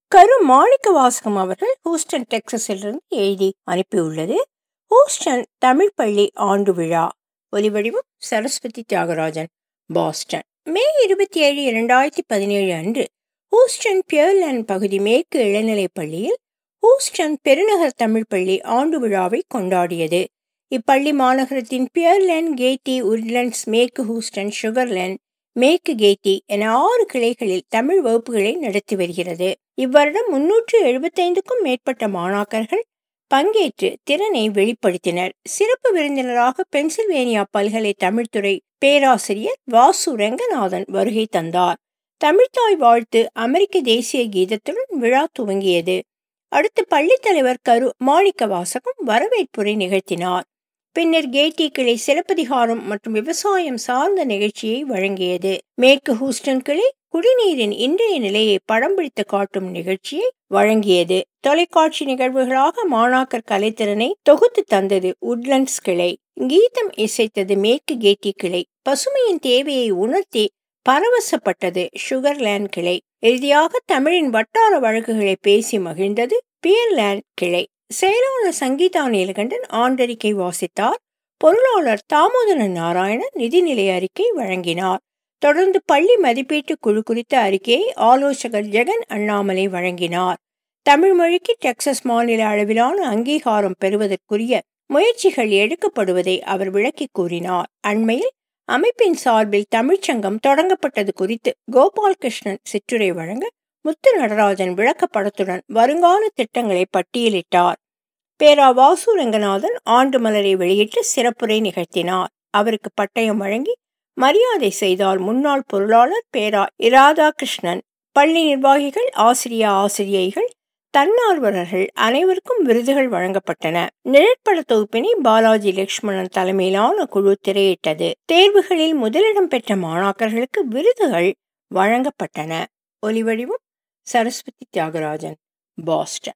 கரு மாணிக்க வாசகம் அவர்கள் ஹூஸ்டன் டெக்சஸிலிருந்து எழுதி அனுப்பியுள்ளது ஹூஸ்டன் தமிழ் பள்ளி ஆண்டு விழா ஒலிவடிவம் சரஸ்வதி தியாகராஜன் பாஸ்டன் மே இருபத்தி ஏழு இரண்டாயிரத்தி பதினேழு அன்று ஹூஸ்டன் பியர்லேண்ட் பகுதி மேற்கு இளநிலைப் பள்ளியில் ஹூஸ்டன் பெருநகர் தமிழ் பள்ளி ஆண்டு விழாவை கொண்டாடியது இப்பள்ளி மாநகரத்தின் பியர்லேண்ட் கேட்டி உட்லண்ட்ஸ் மேற்கு ஹூஸ்டன் சுகர்லேண்ட் மேற்கு கேட்டி என ஆறு கிளைகளில் தமிழ் வகுப்புகளை நடத்தி வருகிறது இவ்வருடம் முன்னூற்று எழுபத்தைந்துக்கும் மேற்பட்ட மாணாக்கர்கள் பங்கேற்று திறனை வெளிப்படுத்தினர் சிறப்பு விருந்தினராக பென்சில்வேனியா பல்கலை தமிழ்துறை பேராசிரியர் வாசு ரெங்கநாதன் வருகை தந்தார் தமிழ்தாய் வாழ்த்து அமெரிக்க தேசிய கீதத்துடன் விழா துவங்கியது அடுத்து பள்ளித் தலைவர் கரு மாணிக்க வாசகம் வரவேற்புரை நிகழ்த்தினார் பின்னர் கேட்டி கிளை சிலப்பதிகாரம் மற்றும் விவசாயம் சார்ந்த நிகழ்ச்சியை வழங்கியது மேற்கு ஹூஸ்டன் கிளை குடிநீரின் இன்றைய நிலையை படம் பிடித்து காட்டும் நிகழ்ச்சியை வழங்கியது தொலைக்காட்சி நிகழ்வுகளாக மாணாக்கர் கலைத்திறனை தொகுத்து தந்தது உட்லண்ட்ஸ் கிளை கீதம் இசைத்தது மேற்கு கேட்டி கிளை பசுமையின் தேவையை உணர்த்தி பரவசப்பட்டது சுகர்லேண்ட் கிளை இறுதியாக தமிழின் வட்டார வழக்குகளை பேசி மகிழ்ந்தது பியர்லேண்ட் கிளை செயலாளர் சங்கீதா நீலகண்டன் ஆண்டறிக்கை வாசித்தார் பொருளாளர் தாமோதரன் நாராயணன் நிதிநிலை அறிக்கை வழங்கினார் தொடர்ந்து பள்ளி மதிப்பீட்டு குழு குறித்த அறிக்கையை ஆலோசகர் ஜெகன் அண்ணாமலை வழங்கினார் தமிழ் மொழிக்கு டெக்சஸ் மாநில அளவிலான அங்கீகாரம் பெறுவதற்குரிய முயற்சிகள் எடுக்கப்படுவதை அவர் விளக்கி கூறினார் அண்மையில் அமைப்பின் சார்பில் தமிழ்ச்சங்கம் தொடங்கப்பட்டது குறித்து கோபால்கிருஷ்ணன் சிற்றுரை வழங்க முத்து நடராஜன் விளக்கப்படத்துடன் வருங்கால திட்டங்களை பட்டியலிட்டார் பேரா வாசு ரங்கநாதன் ஆண்டு மலரை வெளியிட்டு சிறப்புரை நிகழ்த்தினார் அவருக்கு பட்டயம் வழங்கி மரியாதை செய்தார் முன்னாள் பொருளாளர் பேரா இராதாகிருஷ்ணன் பள்ளி நிர்வாகிகள் ஆசிரிய ஆசிரியைகள் தன்னார்வலர்கள் அனைவருக்கும் விருதுகள் வழங்கப்பட்டன நிழற்பட தொகுப்பினை பாலாஜி லட்சுமணன் தலைமையிலான குழு திரையிட்டது தேர்வுகளில் முதலிடம் பெற்ற மாணாக்கர்களுக்கு விருதுகள் வழங்கப்பட்டன ஒலிவடிவம் சரஸ்வதி தியாகராஜன் பாஸ்டன்